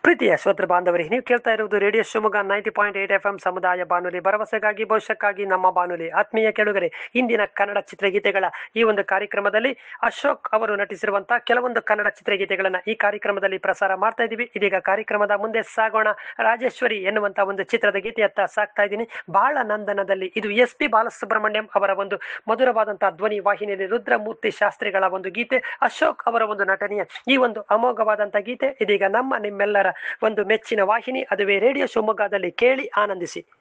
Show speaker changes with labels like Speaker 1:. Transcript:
Speaker 1: ಪ್ರೀತಿಯ ಶ್ರೋತೃ ಬಾಂಧವರೇ ನೀವು ಕೇಳ್ತಾ ಇರುವುದು radio Shivamogga ninety point eight F M ಸಮುದಾಯ ಬಾನುಲಿ ಭರವಸೆಗಾಗಿ ಭವಿಷ್ಯಕ್ಕಾಗಿ ನಮ್ಮ ಬಾನುಲಿ ಆತ್ಮೀಯ ಕೆಳಗರೆ ಇಂದಿನ ಕನ್ನಡ ಚಿತ್ರಗೀತೆಗಳ ಈ ಒಂದು ಕಾರ್ಯಕ್ರಮದಲ್ಲಿ ಅಶೋಕ್ ಅವರು ನಟಿಸಿರುವಂತಹ ಕೆಲವೊಂದು ಕನ್ನಡ ಚಿತ್ರಗೀತೆಗಳನ್ನ ಈ ಕಾರ್ಯಕ್ರಮದಲ್ಲಿ ಪ್ರಸಾರ ಮಾಡ್ತಾ ಇದ್ದೀವಿ ಇದೀಗ ಕಾರ್ಯಕ್ರಮದ ಮುಂದೆ ಸಾಗೋಣ ರಾಜೇಶ್ವರಿ ಎನ್ನುವಂತ ಒಂದು ಚಿತ್ರದ ಗೀತೆಯತ್ತ ಸಾಕ್ತಾ ಇದ್ದೀನಿ ಬಾಳ ನಂದನದಲ್ಲಿ ಇದು ಎಸ್ ಪಿ ಬಾಲಸುಬ್ರಹ್ಮಣ್ಯಂ ಅವರ ಒಂದು ಮಧುರವಾದಂತಹ ಧ್ವನಿ ವಾಹಿನಿಯಲ್ಲಿ ರುದ್ರಮೂರ್ತಿ ಶಾಸ್ತ್ರಿಗಳ ಒಂದು ಗೀತೆ ಅಶೋಕ್ ಅವರ ಒಂದು ನಟನೆಯ ಈ ಒಂದು ಅಮೋಘವಾದಂತಹ ಗೀತೆ ಇದೀಗ ನಮ್ಮ ನಿಮ್ಮೆಲ್ಲರ ಒಂದು ಮೆಚ್ಚಿನ ವಾಹಿನಿ ಅದುವೇ ರೇಡಿಯೋ ಶಿವಮೊಗ್ಗದಲ್ಲಿ ಕೇಳಿ ಆನಂದಿಸಿ